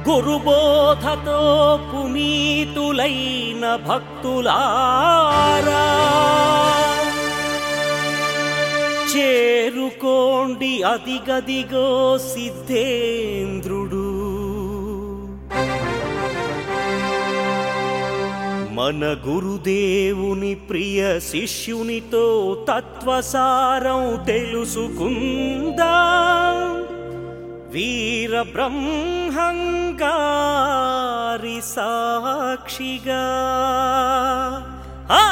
గురుబోధతో పునీతులైన భక్తులారా చేరుకోండి అదిగదిగో సిద్ధేంద్రుడు మన గురుదేవుని ప్రియ శిష్యునితో తత్వసారం తెలుసుకుందా వీర బ్రహ్మంగారి సాక్షిగా ఆ!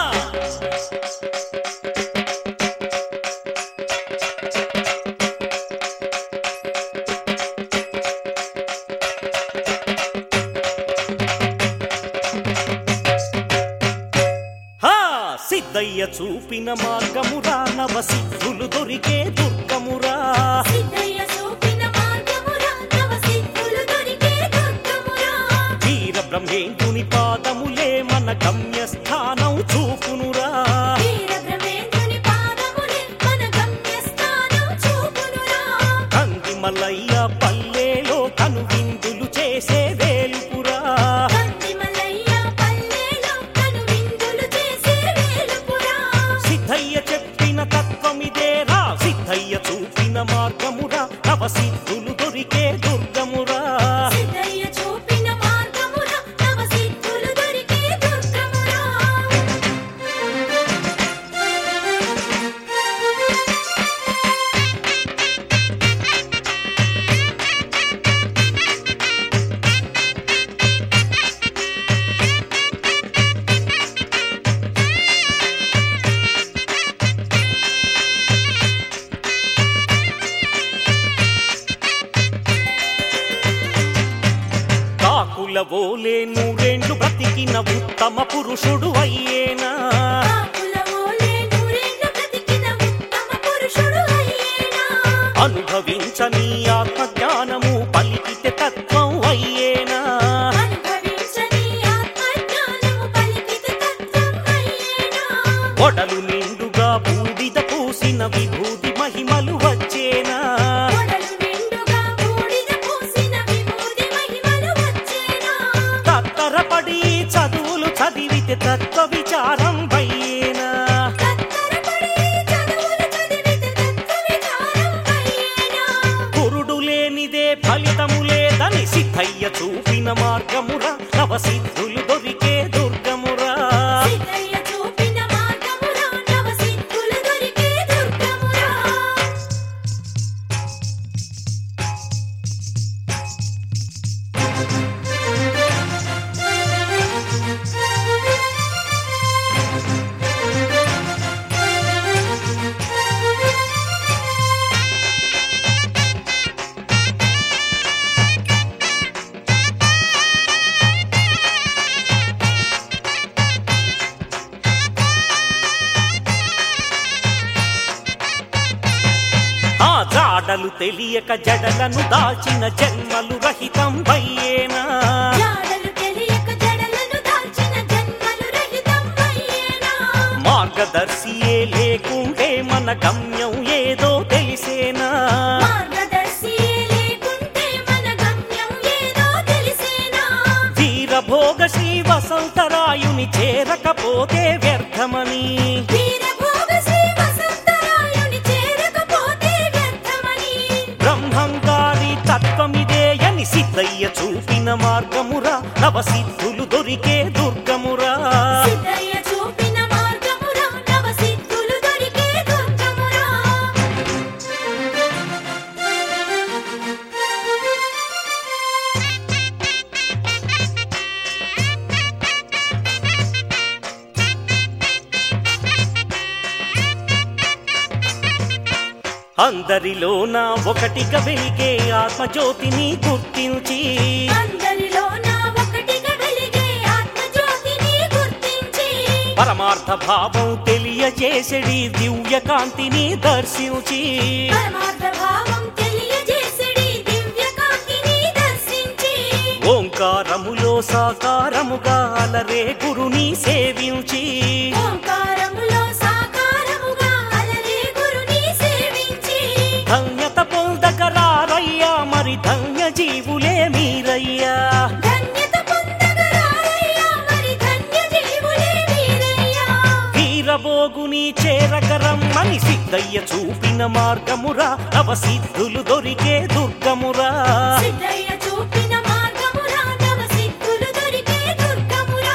హా! సిద్ధయ్య చూపిన మార్గమురా నవ సిద్ధులు దొరికే దుర్గమురా సిద్ధయ్య చూపిన మార్గమురా నవ సిద్ధులు దొరికే దుర్గమురా వీర బ్రహ్మేంద్రుని పాదములే మన గమ్యస్థానం చూపునురా వీర బ్రహ్మేంద్రుని పాదములే మన గమ్యస్థానం చూపునురా కంది మల్లయ్య పల్లెలో కను విందులు చేసే వేలుపురా కంది మల్లయ్య పల్లెలో కను విందులు చేసే వేలుపురా సిద్ధయ్య చెప్పిన తత్వమిదేరా సిద్ధయ్య చూపిన మార్గమురా నవ సిద్ధులు దొరికే దుర్గమురా సిద్ధయ్య చూపిన మార్గమురా నవ సిద్ధులు దొరికే దుర్గమురా కాకుల ఓలే నూరేండ్లు బ్రతికిన ఉత్తమ పురుషుడు అయ్యేనా కాకుల ఓలే నూరేళ్ల బ్రతికిన ఉత్తమ పురుషుడు అయ్యేనా అనుభవించని ఆత్మజ్ఞానము పలికితే తత్వం అయ్యేనా అనుభవించని ఆత్మజ్ఞానము పలికితే తత్వం అయ్యేనా ఒడలు నిండుగా బూడిద పూసిన విభూతి మహిమలు వచ్చేనా కొడలు నిండుగా బూడిద పూసిన విభూది మహిమలు వచ్చేనా తత్తరపడి చదువులు చదివితే తత్వ విచారం అయ్యేనా తత్తరపడి చదువులు చదివితే తత్వ విచారం అయ్యేనా కురుడు లేనిదే ఫలితము లేదని సిద్ధయ్య చూపిన మార్గమురా నవ సిద్ధులు దొరికే దుర్గమురా సిద్ధయ్య చూపిన మార్గమురా నవ సిద్ధులు దొరికే దుర్గమురా ఆ జాడలు తెలియక జడలను దాచిన జన్మలు రహితం అయ్యేనా జాడలు తెలియక జడలను దాల్చిన జన్మలు రహితం అయ్యేనా మార్గదర్శియే లేకుంటే మన గమ్యం ఏదో తెలిసేనా మార్గదర్శి లేకుంటే మన గమ్యం ఏదో తెలిసేనా వీరభోగ శ్రీ వసంతరాయుని చేరకపోతే వ్యర్థమని వీరభోగ శ్రీ వసంతరాయుని చేరకపోతే వ్యర్థమని బ్రహ్మంగారి తత్వమిదేయని సిద్ధయ్య చూపిన మార్గమురా నవ సిద్ధులు దొరికే దుర్గమురా సిద్ధయ్య చూపిన మార్గమురా నవ సిద్ధులు దొరికే దుర్గమురా అందరిలోన ఒకటిగా వెలిగే ఆత్మజ్యోతిని గుర్తించి అందరిలోన ఒకటిగా వెలిగే ఆత్మజ్యోతిని గుర్తించి పరమార్థ భావం తెలియజేసడి దివ్య కాంతిని దర్శించి పరమార్థ భావం తెలియజేసడి దివ్య కాంతిని దర్శించి ఓంకారములో సాకారముగా అలరే గురుని సేవించి ఓంకారములో సాకారముగా అలరే గురుని సేవించి ధన్యత పొందగరారయ్యా మరి మరి ధన్య జీవులే మీరయ్యా ధన్యత పొందగరారయ్యా మరి ధన్య జీవులే మీరయ్యా వీరబోగుని చేరగరమ్మని సిద్ధయ్య చూపిన మార్గమురా నవ సిద్ధులు దొరికే దుర్గమురా సిద్ధయ్య చూపిన మార్గమురా నవ సిద్ధులు దొరికే దుర్గమురా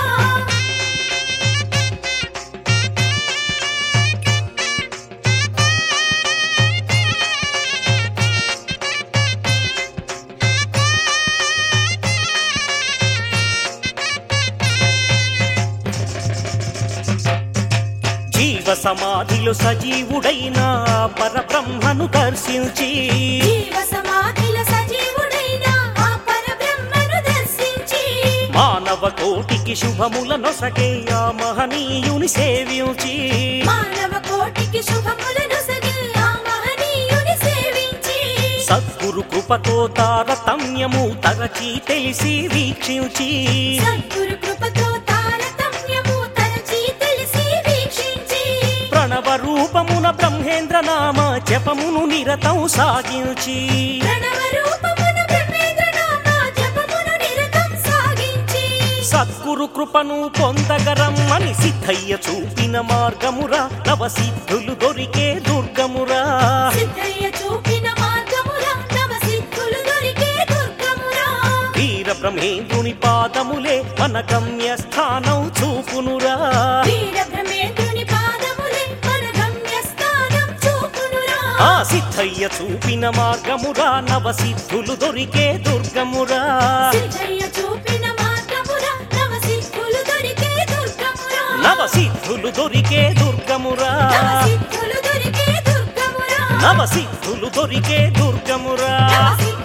జీవ సమాధిలో సజీవుడైన పరబ్రహ్మను దర్శించి జీవ సమాధిల సజీవుడైన ఆ పరబ్రహ్మను దర్శించి మానవ కోటికి శుభముల నొసగే ఆ మహనీయుని సేవించి మానవ కోటికి శుభములను సగి ఆ మహనీయుని సేవించి సద్గురు కృపతో తారతమ్యము తరచి తెలిసి వీక్షించి సద్గురు కృపతో తారతమ్యము తరచి తెలిసి వీక్షించి ప్రణవ రూపమున బ్రహ్మేంద్ర నామ జపమును నిరతం సాగించి ప్రణవ రూపమున బ్రహ్మేంద్ర నామ జపమును నిరతం సాగించి సద్గురు కృపను పొందగరమ్మని సిద్ధయ్య చూపిన మార్గమురా నవ సిద్ధులు దొరికే దుర్గమురా సిద్ధయ్య చూపిన మార్గమురా నవ సిద్ధులు దొరికే దుర్గమురా వీర బ్రహ్మేంద్రుని పాదములే మన గమ్య స్థానం చూపునురా వీర బ్రహ్మేంద్రుని పాదములే మన గమ్యస్థానం చూపునురా ఆ సిద్ధయ్య చూపిన మార్గమురా నవ సిద్ధులు దొరికే దుర్గమురా సిద్ధయ్య చూపిన మార్గమురా నవ సిద్ధులు దొరికే దుర్గమురా నవ సిద్ధులు దొరికే దుర్గమురా నవ సిద్ధులు దొరికే దుర్గమురా నవ సిద్ధులు దొరికే దుర్గమురా నవ సిద్ధులు